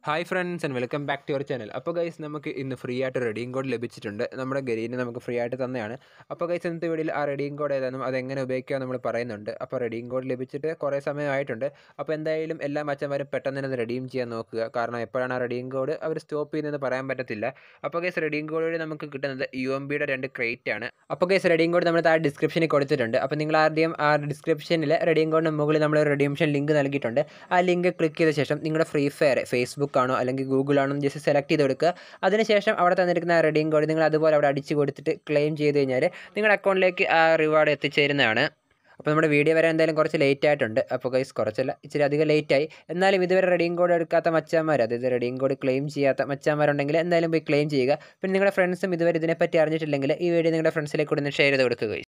Hi friends and welcome back to your channel അപ്പോൾ guys നമുക്ക് ഇന്ന് ഫ്രീ ആയിട്ട് റെഡിയും കോഡ് ലഭിച്ചിട്ടുണ്ട് നമ്മുടെ ഗരീന് നമുക്ക് ഫ്രീ ആയിട്ട് തന്നെയാണ് അപ്പോൾ ഗൈസ് ഇന്നത്തെ വീഡിയോയിൽ ആ റെഡിയും കോഡ് ഏതാണെന്നും അതെങ്ങനെ ഉപയോഗിക്കുക നമ്മൾ പറയുന്നുണ്ട് അപ്പോൾ റെഡിയും കോഡ് ലഭിച്ചിട്ട് കുറേ സമയമായിട്ടുണ്ട് അപ്പോൾ എന്തായാലും എല്ലാ മച്ചന്മാരും പെട്ടെന്ന് തന്നെ റെഡീം ചെയ്യാൻ നോക്കുക കാരണം എപ്പോഴാണ് ആ റെഡിയും കോഡ് അവർ സ്റ്റോപ്പ് ചെയ്യുന്നതെന്ന് പറയാൻ പറ്റത്തില്ല അപ്പോൾ ഗൈസ് റെഡിയും കോഡ് വഴി നമുക്ക് കിട്ടുന്നത് യു എം ബിയുടെ രണ്ട് ക്രേറ്റ് ആണ് അപ്പോൾ ഗൈസ് റെഡിയും കോഡ് നമ്മൾ താഴെ ഡിസ്ക്രിപ്ഷനിൽ കൊടുത്തിട്ടുണ്ട് അപ്പോൾ നിങ്ങൾ ആദ്യം ആ ഡിസ്ക്രിപ്ഷനിൽ റെഡിയും കോഡിന് മുകളിൽ നമ്മൾ റെഡീംഷൻ ലിങ്ക് നൽകിയിട്ടുണ്ട് ആ ലിങ്ക് ക്ലിക്ക് ചെയ്ത ശേഷം നിങ്ങളുടെ ഫ്രീ ഫയർ ഫേസ്ബുക്ക് ആണോ അല്ലെങ്കിൽ ഗൂഗിൾ ആണോ ജസ്റ്റ് സെലക്ട് ചെയ്ത് കൊടുക്കുക അതിനുശേഷം അവിടെ തന്നിരിക്കുന്ന റെഡിയും കോഡ് നിങ്ങൾ അതുപോലെ അവിടെ അടിച്ച് കൊടുത്തിട്ട് ക്ലെയിം ചെയ്ത് കഴിഞ്ഞാൽ നിങ്ങളുടെ അക്കൗണ്ടിലേക്ക് ആ റിവാർഡ് എത്തിച്ചേരുന്നതാണ് അപ്പോൾ നമ്മുടെ വീഡിയോ വരെ എന്തായാലും കുറച്ച് ലേറ്റ് ആയിട്ടുണ്ട് അപ്പോൾ ഗൈസ് കുറച്ചല്ല ഇച്ചിരി അധികം ലേറ്റായി എന്നാലും ഇതുവരെ റെഡിയും കോഡ് എടുക്കാത്ത മച്ചാന്മാർ അതായത് റെഡിയും കോഡ് ക്ലെയിം ചെയ്യാത്ത മച്ചാന്മാരുണ്ടെങ്കിൽ എന്തായാലും പോയി ക്ലെയിം ചെയ്യുക പിന്നെ നിങ്ങളുടെ ഫ്രണ്ട്സും ഇതുവരെ ഇതിനെപ്പറ്റി അറിഞ്ഞിട്ടില്ലെങ്കിൽ ഈ വീഡിയോ നിങ്ങളുടെ ഫ്രണ്ട്സിലേക്ക് കൂടി ഒന്ന് ഷെയർ ചെയ്ത് കൊടുക്കുക guys.